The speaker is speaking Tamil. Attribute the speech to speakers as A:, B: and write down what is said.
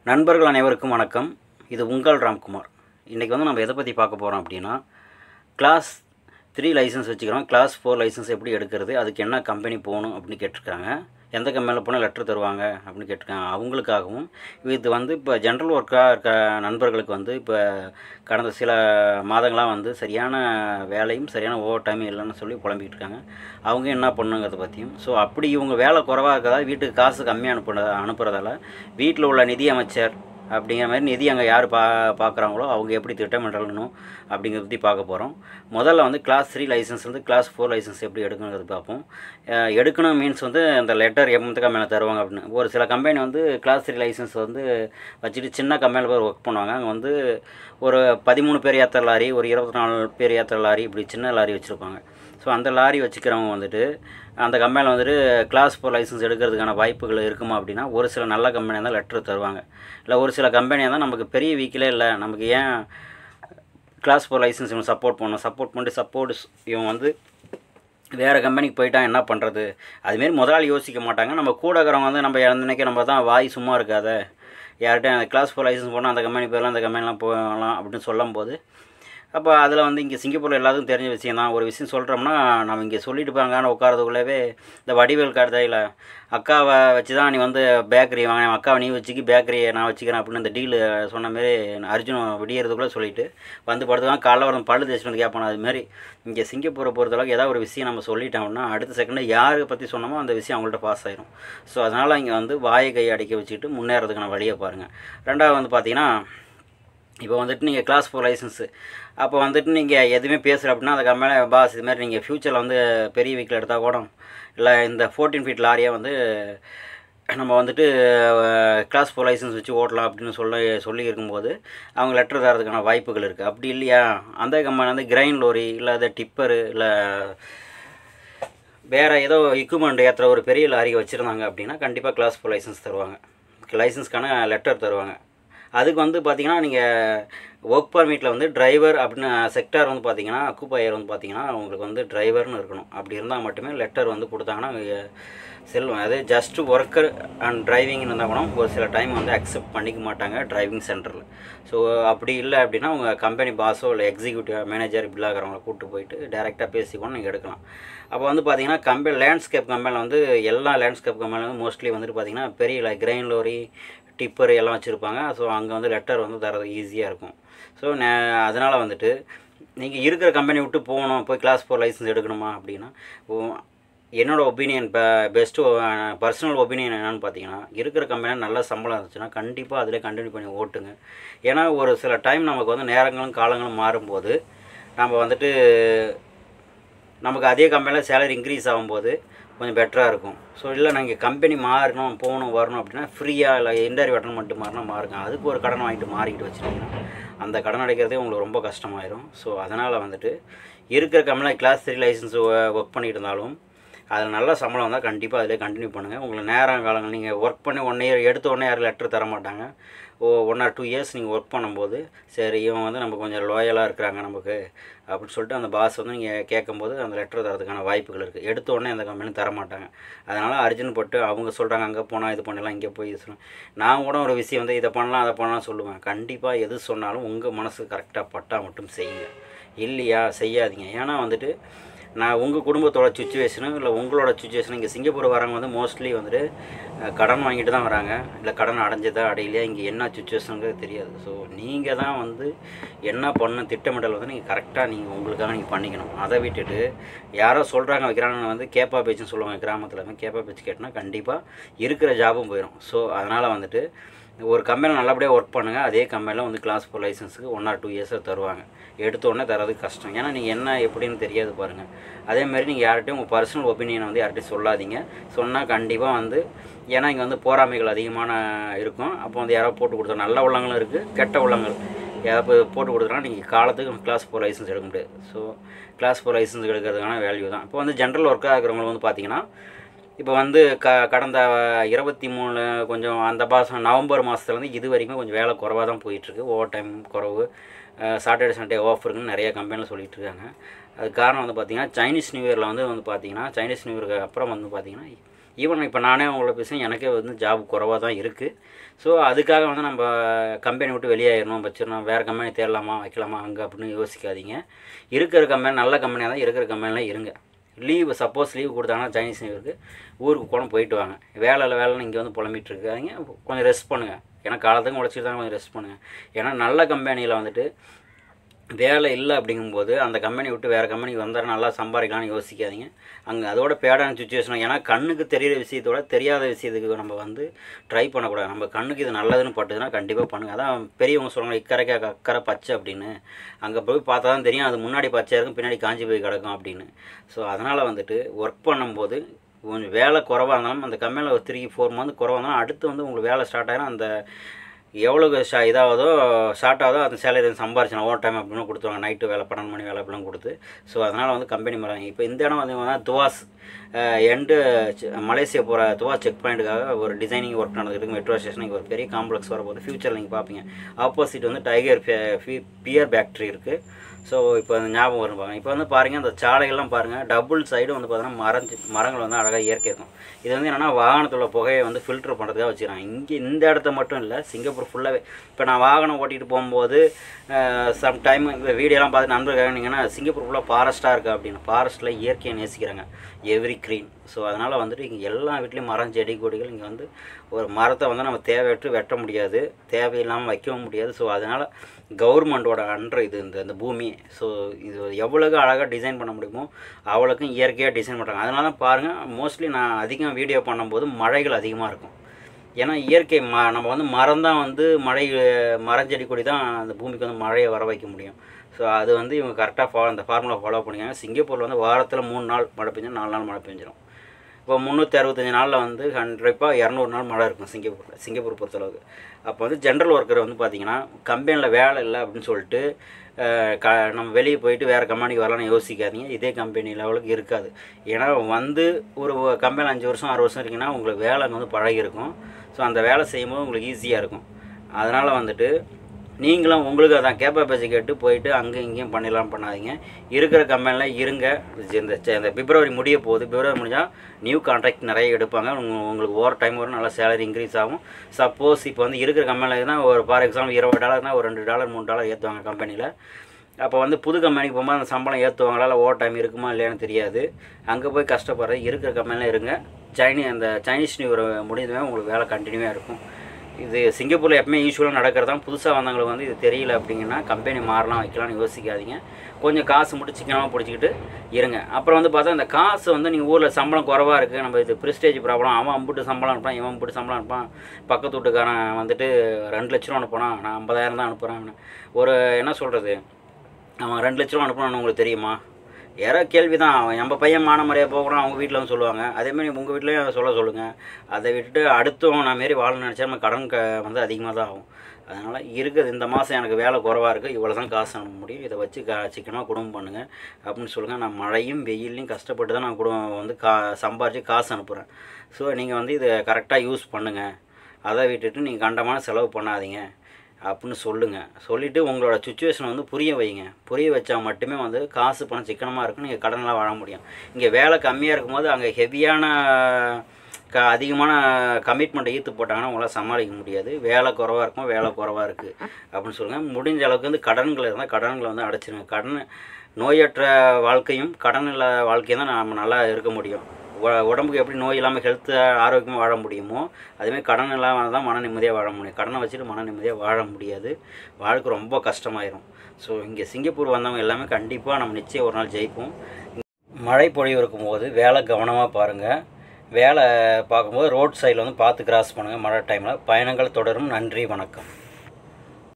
A: நண்பர்கள் அனைவருக்கும் வணக்கம் இது உங்கள் ராம்குமார் இன்றைக்கி வந்து நம்ம எதை பற்றி பார்க்க போகிறோம் அப்படின்னா கிளாஸ் த்ரீ லைசன்ஸ் வச்சுக்கிறோம் கிளாஸ் ஃபோர் லைசன்ஸ் எப்படி எடுக்கிறது அதுக்கு என்ன கம்பெனி போகணும் அப்படின்னு கேட்டிருக்காங்க எந்த கம்பெனியில் போனால் லெட்டர் தருவாங்க அப்படின்னு கேட்டிருக்காங்க அவங்களுக்காகவும் இது வந்து இப்போ ஜென்ரல் ஒர்க்காக இருக்க நண்பர்களுக்கு வந்து இப்போ கடந்த சில மாதங்களாக வந்து சரியான வேலையும் சரியான ஓவர் டைமும் இல்லைன்னு சொல்லி புலம்பிக்கிட்டு இருக்காங்க அவங்க என்ன பண்ணுங்கிறத பற்றியும் ஸோ அப்படி இவங்க வேலை குறைவாக இருக்கிறதா வீட்டுக்கு காசு கம்மியாக அனுப்புன அனுப்புறதால வீட்டில் உள்ள நிதி அமைச்சர் அப்படிங்கிற மாதிரி நிதி அங்கே யார் பா பார்க்குறாங்களோ அவங்க எப்படி திட்டமிடணும் அப்படிங்கிறத பற்றி பார்க்க போகிறோம் முதல்ல வந்து கிளாஸ் த்ரீ லைசன்ஸ் வந்து கிளாஸ் ஃபோர் லைசன்ஸ் எப்படி எடுக்கணுங்கிறது பார்ப்போம் அஹ் எடுக்கணும் மீன்ஸ் வந்து அந்த லெட்டர் எம்மத்துக்கு மேலே தருவாங்க அப்படின்னு ஒரு சில கம்பெனி வந்து கிளாஸ் த்ரீ லைசன்ஸ் வந்து வச்சுட்டு சின்ன கம்பெனியில் போய் ஒர்க் பண்ணுவாங்க அங்கே வந்து ஒரு பதிமூணு பேர் ஏற்ற லாரி ஒரு இருபத்தி நாலு பேர் ஏற்ற லாரி இப்படி சின்ன லாரி வச்சுருப்பாங்க ஸோ அந்த லாரி வச்சுக்கிறவங்க வந்துட்டு அந்த கம்பெனியில் வந்துட்டு கிளாஸ் ஃபோர் லைசன்ஸ் எடுக்கிறதுக்கான வாய்ப்புகள் இருக்குமா அப்படின்னா ஒரு சில நல்ல கம்பெனியாக தான் லெட்டர் தருவாங்க இல்லை ஒரு சில கம்பெனியாக தான் நமக்கு பெரிய வீக்கிலே இல்லை நமக்கு ஏன் கிளாஸ் ஃபோர் லைசன்ஸ் இவங்க சப்போர்ட் பண்ணணும் சப்போர்ட் பண்ணிட்டு சப்போர்ட் இவன் வந்து வேறு கம்பெனிக்கு போயிட்டா என்ன பண்ணுறது அதுமாரி முதலாளி யோசிக்க மாட்டாங்க நம்ம கூட இருக்கிறவங்க வந்து நம்ம இறந்துனைக்கு நம்ம தான் வாய் சும்மா இருக்காத யார்கிட்ட அந்த கிளாஸ் ஃபோர் லைசன்ஸ் போனால் அந்த கம்பெனி போயிடலாம் அந்த கம்பெனிலாம் போகலாம் அப்படின்னு சொல்லும்போது அப்போ அதில் வந்து இங்கே சிங்கப்பூரில் எல்லாத்துக்கும் தெரிஞ்ச விஷயம் தான் ஒரு விஷயம் சொல்கிறோம்னா நம்ம இங்கே சொல்லிட்டு போங்கான உட்காரதுக்குள்ளவே இந்த வடிவேல் கார்டையில் அக்காவை வச்சு தான் நீ வந்து பேக்கரி வாங்கினேன் அக்காவை நீ வச்சுக்கி பேக்கரியை நான் வச்சுக்கிறேன் அப்படின்னு இந்த டீலு சொன்ன மாரி அர்ஜுன் விடியறதுக்குள்ளே சொல்லிட்டு வந்து படுத்துவான் காலைல வரணும் பல்லு தேய்ச்சி வந்து கேட்பான் அதுமாரி இங்கே சிங்கப்பூரை பொறுத்தளவுக்கு ஏதாவது ஒரு விஷயம் நம்ம சொல்லிட்டோம்னா அடுத்த செகண்டு யாரை பற்றி சொன்னோமோ அந்த விஷயம் அவங்கள்ட்ட பாஸ் ஆயிரும் ஸோ அதனால் இங்கே வந்து வாயை கை அடைக்க வச்சுக்கிட்டு முன்னேறதுக்கான வழியை பாருங்கள் ரெண்டாவது வந்து பார்த்தீங்கன்னா இப்போ வந்துட்டு நீங்கள் கிளாஸ் ஃபோர் லைசன்ஸு அப்போ வந்துட்டு நீங்கள் எதுவுமே பேசுகிற அப்படின்னா அந்த கம்பெனி பாஸ் இது மாதிரி நீங்கள் ஃப்யூச்சரில் வந்து பெரிய வீக்கில் எடுத்தால் கூட இல்லை இந்த ஃபோர்டீன் ஃபீட் லாரியை வந்து நம்ம வந்துட்டு கிளாஸ் ஃபோர் லைசன்ஸ் வச்சு ஓட்டலாம் அப்படின்னு சொல்லி சொல்லி இருக்கும்போது அவங்க லெட்டர் தரதுக்கான வாய்ப்புகள் இருக்குது அப்படி இல்லையா அந்த கம்பெனி வந்து கிரைன் லோரி இல்லை அது டிப்பரு இல்லை வேறு ஏதோ எக்யூப்மெண்ட் ஏற்றுற ஒரு பெரிய லாரி வச்சுருந்தாங்க அப்படின்னா கண்டிப்பாக கிளாஸ் ஃபோர் லைசன்ஸ் தருவாங்க லைசன்ஸ்க்கான லெட்டர் தருவாங்க அதுக்கு வந்து பார்த்தீங்கன்னா நீங்கள் ஒர்க் பர்மிட்டில் வந்து டிரைவர் அப்படின்னு செக்டார் வந்து பார்த்தீங்கன்னா அக்குப்பையர் வந்து பார்த்தீங்கன்னா உங்களுக்கு வந்து டிரைவர்னு இருக்கணும் அப்படி இருந்தால் மட்டுமே லெட்டர் வந்து கொடுத்தாங்கன்னா செல்வம் அது ஜஸ்ட் ஒர்க்கர் அண்ட் டிரைவிங்னு இருந்தால் கூட ஒரு சில டைம் வந்து அக்செப்ட் பண்ணிக்க மாட்டாங்க டிரைவிங் சென்டரில் ஸோ அப்படி இல்லை அப்படின்னா உங்கள் கம்பெனி பாஸோ இல்லை எக்ஸிக்யூட்டிவ் மேனேஜர் இப்படிலாம் இருக்கிறவங்கள கூப்பிட்டு போயிட்டு டேரெக்டாக பேசி கூட நீங்கள் எடுக்கலாம் அப்போ வந்து பார்த்தீங்கன்னா கம்பெனி லேண்ட்ஸ்கேப் கம்பெனியில் வந்து எல்லா லேண்ட்ஸ்கேப் கம்பெனியில் வந்து மோஸ்ட்லி வந்துட்டு பார்த்தீங்கன்னா பெரிய கிரைன் லோரி டிப்பர் எல்லாம் வச்சுருப்பாங்க ஸோ அங்கே வந்து லெட்டர் வந்து தரது ஈஸியாக இருக்கும் ஸோ அதனால் வந்துட்டு நீங்கள் இருக்கிற கம்பெனி விட்டு போகணும் போய் கிளாஸ் ஃபோர் லைசன்ஸ் எடுக்கணுமா அப்படின்னா என்னோடய ஒப்பீனியன் இப்போ பெஸ்ட்டு பர்சனல் ஒப்பீனியன் என்னென்னு பார்த்தீங்கன்னா இருக்கிற கம்பெனியில் நல்ல சம்பளம் இருந்துச்சுன்னா கண்டிப்பாக அதிலே கண்டினியூ பண்ணி ஓட்டுங்க ஏன்னா ஒரு சில டைம் நமக்கு வந்து நேரங்களும் காலங்களும் மாறும்போது நம்ம வந்துட்டு நமக்கு அதே கம்பெனியில் சேலரி இன்க்ரீஸ் ஆகும்போது கொஞ்சம் பெட்டராக இருக்கும் ஸோ இல்லை நாங்கள் கம்பெனி மாறணும் போகணும் வரணும் அப்படின்னா ஃப்ரீயாக இல்லை இன்டர்வியூ அட்டன் பண்ணிட்டு மாறினா மாறுங்க அதுக்கு ஒரு கடன் வாங்கிட்டு மாறிக்கிட்டு வச்சுட்டிங்கன்னா அந்த கடன் அடைக்கிறதே உங்களுக்கு ரொம்ப கஷ்டமாயிரும் ஸோ அதனால் வந்துட்டு இருக்கிற கம்பெனியில் கிளாஸ் த்ரீ லைசன்ஸ் ஒர்க் பண்ணிட்டு இருந்தாலும் அதில் நல்ல சம்பளம் வந்தால் கண்டிப்பாக அதிலே கண்டினியூ பண்ணுங்கள் உங்களுக்கு நேரம் காலங்கள் நீங்கள் ஒர்க் பண்ணி ஒன் இயர் எடுத்த உடனே யாரும் லெட்டர் தர மாட்டாங்க ஓ ஒன் ஆர் டூ இயர்ஸ் நீங்கள் ஒர்க் பண்ணும்போது சரி இவன் வந்து நம்ம கொஞ்சம் லோயலாக இருக்கிறாங்க நமக்கு அப்படின்னு சொல்லிட்டு அந்த பாஸ் வந்து நீங்கள் கேட்கும்போது அந்த லெட்டர் தரதுக்கான வாய்ப்புகள் இருக்குது எடுத்த உடனே அந்த கம்பெனி தர மாட்டாங்க அதனால் அர்ஜுன் போட்டு அவங்க சொல்கிறாங்க அங்கே போனால் இது பண்ணலாம் இங்கே போய் இது சொல்லலாம் நான் கூட ஒரு விஷயம் வந்து இதை பண்ணலாம் அதை பண்ணலாம் சொல்லுவேன் கண்டிப்பாக எது சொன்னாலும் உங்கள் மனசு கரெக்டாக பட்டால் மட்டும் செய்யுங்க இல்லையா செய்யாதீங்க ஏன்னா வந்துட்டு நான் உங்கள் குடும்பத்தோட சுச்சுவேஷனும் இல்லை உங்களோட சுச்சுவேஷனும் இங்கே சிங்கப்பூர் வரவங்க வந்து மோஸ்ட்லி வந்துட்டு கடன் வாங்கிட்டு தான் வராங்க இல்லை கடன் அடைஞ்சதா அடையிலையா இங்கே என்ன சுச்சுவேஷனுங்கிறது தெரியாது ஸோ நீங்கள் தான் வந்து என்ன பண்ண திட்டமிடல் வந்து நீங்கள் கரெக்டாக நீங்கள் உங்களுக்காக நீங்கள் பண்ணிக்கணும் அதை விட்டுட்டு யாரோ சொல்கிறாங்க வைக்கிறாங்க வந்து கேப்பா பேச்சுன்னு சொல்லுவாங்க கிராமத்தில் கேப்பா பேச்சு கேட்டினா கண்டிப்பாக இருக்கிற ஜாபும் போயிடும் ஸோ அதனால் வந்துட்டு ஒரு கம்பெனியில் நல்லபடியாக ஒர்க் பண்ணுங்கள் அதே கம்பெனியில் வந்து கிளாஸ் ஃபோர் லைசன்ஸுக்கு ஒன் ஆர் டூ இயர்ஸாக தருவாங்க எடுத்த உடனே தரது கஷ்டம் ஏன்னா நீங்கள் என்ன எப்படின்னு தெரியாது பாருங்கள் அதேமாதிரி நீங்கள் யார்கிட்டையும் உங்கள் பர்சனல் ஒப்பீனியனை வந்து யார்கிட்டையும் சொல்லாதீங்க சொன்னால் கண்டிப்பாக வந்து ஏன்னா இங்கே வந்து போராமைகள் அதிகமான இருக்கும் அப்போ வந்து யாரோ போட்டு கொடுத்தா நல்ல உள்ளங்களும் இருக்குது கெட்ட உள்ளங்கள் யாராவது போட்டு கொடுத்துட்டா நீங்கள் காலத்துக்கு கிளாஸ் ஃபோர் லைசன்ஸ் எடுக்க முடியாது ஸோ கிளாஸ் ஃபோர் லைசன்ஸ் எடுக்கிறதுக்கான வேல்யூ தான் இப்போ வந்து ஜென்ரல் ஒர்க்காக இருக்கிறவங்க வந்து பார்த்தீங்கன்னா இப்போ வந்து க கடந்த இருபத்தி மூணு கொஞ்சம் அந்த மாதம் நவம்பர் மாதத்துலேருந்து இது வரைக்கும் கொஞ்சம் வேலை குறவாக தான் போயிட்டுருக்கு ஓவர் டைம் குறவு சாட்டர்டே சண்டே ஆஃப் இருக்குன்னு நிறைய கம்பெனியில் சொல்லிட்டு இருக்காங்க அது காரணம் வந்து பார்த்திங்கன்னா சைனீஸ் நியூ இயரில் வந்து வந்து பார்த்திங்கன்னா சைனீஸ் நியூ இயருக்கு அப்புறம் வந்து பார்த்திங்கன்னா ஈவன் இப்போ நானே உங்களோட பேசுகிறேன் எனக்கே வந்து ஜாப் குறைவாக தான் இருக்குது ஸோ அதுக்காக வந்து நம்ம கம்பெனி விட்டு வெளியாயிடணும் வச்சிடணும் வேறு கம்பெனி தேடலாமா வைக்கலாமா அங்கே அப்படின்னு யோசிக்காதீங்க இருக்கிற கம்பெனி நல்ல கம்பெனியாக தான் இருக்கிற கம்பெனிலாம் இருங்க லீவு சப்போஸ் லீவ் கொடுத்தாங்கன்னா சைனீஸ் நியூருக்கு ஊருக்கு கூட போயிட்டு வாங்க வேலையில் வேலைன்னு இங்கே வந்து புலம்பிட்டு இருக்காதீங்க கொஞ்சம் ரெஸ்ட் பண்ணுங்கள் ஏன்னா காலத்துக்கும் உழைச்சிட்டு தான் கொஞ்சம் ரெஸ்ட் பண்ணுங்கள் ஏன்னா நல்ல கம்பெனியில் வந்துட்டு வேலை இல்லை அப்படிங்கும்போது அந்த கம்பெனி விட்டு வேறு கம்பெனிக்கு வந்தால் நல்லா சம்பாதிக்கலாம்னு யோசிக்காதீங்க அங்கே அதோட பேடான சுச்சுவேஷன் ஏன்னா கண்ணுக்கு தெரியிற விஷயத்தோட தெரியாத விஷயத்துக்கு நம்ம வந்து ட்ரை பண்ணக்கூடாது நம்ம கண்ணுக்கு இது நல்லதுன்னு பட்டுதுன்னா கண்டிப்பாக பண்ணுங்கள் அதான் பெரியவங்க சொல்லுவாங்க இக்கரைக்கா அக்கறை பச்சை அப்படின்னு அங்கே போய் பார்த்தா தான் தெரியும் அது முன்னாடி பச்சையாக இருக்கும் பின்னாடி காஞ்சி போய் கிடக்கும் அப்படின்னு ஸோ அதனால் வந்துட்டு ஒர்க் பண்ணும்போது கொஞ்சம் வேலை குறவாக இருந்தாலும் அந்த கம்பெனியில் ஒரு த்ரீ ஃபோர் மந்த் குறவாக இருந்தாலும் அடுத்து வந்து உங்களுக்கு வேலை ஸ்டார்ட் ஆகிடும் அந்த எவ்வளோ ஷா இதாகுதோ ஷார்ட் ஆகுதோ அந்த சேலரி சம்பாரிச்சு ஓவர் டைம் அப்படின்னு கொடுத்துருவாங்க நைட்டு வேலை பன்னெண்டு மணி வேலை அப்படிலாம் கொடுத்து ஸோ அதனால் வந்து கம்பெனி மரம் இப்போ இந்த இடம் வந்து துவாஸ் எண்டு மலேசியா போகிற துவாஸ் செக் பாயிண்ட்டுக்காக ஒரு டிசைனிங் ஒர்க் நடந்துருக்கு மெட்ரோ ஸ்டேஷன் இங்கே ஒரு பெரிய காம்ப்ளெக்ஸ் வரப்போகுது ஃபியூச்சரில் நீங்கள் பார்ப்பீங்க ஆப்போசிட் வந்து டைகர் பியர் ஃபேக்ட்ரி இருக்குது ஸோ இப்போ அந்த ஞாபகம் வரும் பாருங்க இப்போ வந்து பாருங்கள் அந்த சாலைகள்லாம் பாருங்கள் டபுள் சைடு வந்து பார்த்தீங்கன்னா மரஞ்சு மரங்கள் வந்து அழகாக இயற்கை இருக்கும் இது வந்து என்னென்னா வாகனத்தில் புகையை வந்து ஃபில்டர் பண்ணுறதுக்காக வச்சுக்கிறாங்க இங்கே இந்த இடத்த மட்டும் இல்லை சிங்கப்பூர் ஃபுல்லாகவே இப்போ நான் வாகனம் ஓட்டிகிட்டு போகும்போது சம் டைம் இந்த வீடியோலாம் பார்த்து நண்பர் கேட்டீங்கன்னா சிங்கப்பூர் ஃபுல்லாக ஃபாரஸ்ட்டாக இருக்குது அப்படின்னு ஃபாரஸ்ட்டில் இயற்கையை நேசிக்கிறாங்க எவ்ரி க்ரீன் ஸோ அதனால் வந்துட்டு இங்கே எல்லா வீட்லேயும் மரம் செடி கொடிகள் இங்கே வந்து ஒரு மரத்தை வந்து நம்ம தேவையற்று வெட்ட முடியாது தேவையில்லாமல் வைக்கவும் முடியாது ஸோ அதனால் கவர்மெண்ட்டோட அன்ற இது இந்த இந்த பூமி ஸோ இது எவ்வளோக்கு அழகாக டிசைன் பண்ண முடியுமோ அவ்வளோக்கும் இயற்கையாக டிசைன் பண்ணுறாங்க அதனால தான் பாருங்கள் மோஸ்ட்லி நான் அதிகம் வீடியோ பண்ணும்போது மழைகள் அதிகமாக இருக்கும் ஏன்னா இயற்கை ம நம்ம வந்து மரம் தான் வந்து மழை மரஞ்செடி கொடி தான் அந்த பூமிக்கு வந்து மழையை வர வைக்க முடியும் ஸோ அது வந்து இவங்க கரெக்டாக ஃபாலோ அந்த ஃபார்முலா ஃபாலோ பண்ணிக்காங்க சிங்கப்பூரில் வந்து வாரத்தில் மூணு நாள் மழை பெஞ்சும் நாலு நாள் மழை பெஞ்சிடும் இப்போ முந்நூற்றி அறுபத்தஞ்சி நாளில் வந்து கண்டிப்பாக இரநூறு நாள் மழை இருக்கும் சிங்கப்பூரில் சிங்கப்பூர் பொறுத்தளவுக்கு அப்போ வந்து ஜென்ரல் ஒர்க்கர் வந்து பார்த்திங்கன்னா கம்பெனியில் வேலை இல்லை அப்படின்னு சொல்லிட்டு க நம்ம வெளியே போயிட்டு வேறு கம்பெனிக்கு வரலாம்னு யோசிக்காதீங்க இதே கம்பெனி லெவலுக்கு இருக்காது ஏன்னா வந்து ஒரு கம்பெனியில் அஞ்சு வருஷம் ஆறு வருஷம் இருக்கீங்கன்னா உங்களுக்கு வேலை அங்கே வந்து பழகிருக்கும் ஸோ அந்த வேலை செய்யும்போது உங்களுக்கு ஈஸியாக இருக்கும் அதனால் வந்துட்டு நீங்களும் உங்களுக்கு அதான் கேப்பா பேச்சு கேட்டு போயிட்டு அங்கே இங்கேயும் பண்ணிடலாம் பண்ணாதீங்க இருக்கிற கம்பெனியில் இருங்க இந்த இந்த பிப்ரவரி முடிய போகுது பிப்ரவரி முடிஞ்சால் நியூ கான்ட்ராக்ட் நிறைய எடுப்பாங்க உங்களுக்கு ஓவர் டைம் வரும் நல்லா சேலரி இன்க்ரீஸ் ஆகும் சப்போஸ் இப்போ வந்து இருக்கிற கம்பெனியில் தான் ஒரு ஃபார் எக்ஸாம்பிள் இருபது டாலர்னால் ஒரு ரெண்டு டாலர் மூணு டாலர் ஏற்றுவாங்க கம்பெனியில் அப்போ வந்து புது கம்பெனிக்கு போகும்போது அந்த சம்பளம் ஏற்றுவாங்களா இல்லை ஓவர் டைம் இருக்குமா இல்லையான்னு தெரியாது அங்கே போய் கஷ்டப்படுறது இருக்கிற கம்பெனியில் இருங்க சைனீ அந்த சைனீஸ் நியூ இயர் முடிஞ்சதுமே உங்களுக்கு வேலை கண்டினியூவாக இருக்கும் இது சிங்கப்பூரில் எப்பவுமே யூஸ்வலாக நடக்கிறது தான் புதுசாக வந்தவங்களுக்கு வந்து இது தெரியல அப்படிங்கன்னா கம்பெனி மாறலாம் வைக்கலாம்னு யோசிக்காதீங்க கொஞ்சம் காசு மட்டும் சிக்கனமாக பிடிச்சிக்கிட்டு இருங்க அப்புறம் வந்து பார்த்தா இந்த காசு வந்து நீங்கள் ஊரில் சம்பளம் குறவாக இருக்குது நம்ம இது ப்ரிஸ்டேஜ் ப்ராப்ளம் அவன் அம்புட்டு சம்பளம் அனுப்பான் இவன் அம்புட்டு சம்பளம் அனுப்பான் பக்கத்து வீட்டுக்காரன் வந்துட்டு ரெண்டு லட்ச ரூபா அனுப்புகிறான் நான் ஐம்பதாயிரம் தான் அனுப்புகிறேன் ஒரு என்ன சொல்கிறது அவன் ரெண்டு லட்ச ரூபா அனுப்புனான்னு உங்களுக்கு தெரியுமா யாரோ கேள்வி தான் அவன் நம்ம பையன் மான முறையாக போகிறான் அவங்க வீட்டில் வந்து சொல்லுவாங்க அதேமாதிரி உங்கள் வீட்லேயும் சொல்ல சொல்லுங்கள் அதை விட்டுட்டு அடுத்தவன் நான் மாரி வாழணும்னு நினச்சா நம்ம கடன் க வந்து அதிகமாக தான் ஆகும் அதனால் இருக்குது இந்த மாதம் எனக்கு வேலை குறவாக இருக்குது இவ்வளோ தான் காசு அனுப்ப முடியும் இதை வச்சு கா சிக்கனமாக குடும்பம் பண்ணுங்கள் அப்படின்னு சொல்லுங்கள் நான் மழையும் வெயிலையும் கஷ்டப்பட்டு தான் நான் குடும்பம் வந்து கா சம்பாரித்து காசு அனுப்புகிறேன் ஸோ நீங்கள் வந்து இதை கரெக்டாக யூஸ் பண்ணுங்கள் அதை விட்டுட்டு நீங்கள் கண்டமான செலவு பண்ணாதீங்க அப்படின்னு சொல்லுங்கள் சொல்லிவிட்டு உங்களோட சுச்சுவேஷனை வந்து புரிய வைங்க புரிய வச்சா மட்டுமே வந்து காசு பணம் சிக்கனமாக இருக்கும் நீங்கள் கடனெலாம் வாழ முடியும் இங்கே வேலை கம்மியாக இருக்கும்போது அங்கே ஹெவியான க அதிகமான கமிட்மெண்ட்டை ஈர்த்து போட்டாங்கன்னா உங்களால் சமாளிக்க முடியாது வேலை குறவாக இருக்கும் வேலை குறவாக இருக்குது அப்படின்னு சொல்லுங்கள் முடிஞ்ச அளவுக்கு வந்து கடன்கள் இருந்தால் கடன்களை வந்து அடைச்சிருங்க கடன் நோயற்ற வாழ்க்கையும் கடன் இல்லாத வாழ்க்கையும் தான் நம்ம நல்லா இருக்க முடியும் உடம்புக்கு எப்படி நோய் இல்லாமல் ஹெல்த்து ஆரோக்கியமாக வாழ முடியுமோ அதேமாதிரி கடன் இல்லாமல் தான் மன நிம்மதியாக வாழ முடியும் கடனை வச்சுட்டு மன நிம்மதியாக வாழ முடியாது வாழ்க்கை ரொம்ப கஷ்டமாயிரும் ஸோ இங்கே சிங்கப்பூர் வந்தவங்க எல்லாமே கண்டிப்பாக நம்ம நிச்சயம் ஒரு நாள் ஜெயிப்போம் மழை பொழிவு இருக்கும்போது வேலை கவனமாக பாருங்கள் வேலை பார்க்கும்போது ரோட் சைடில் வந்து பார்த்து கிராஸ் பண்ணுங்கள் மழை டைமில் பயணங்கள் தொடரும் நன்றி வணக்கம்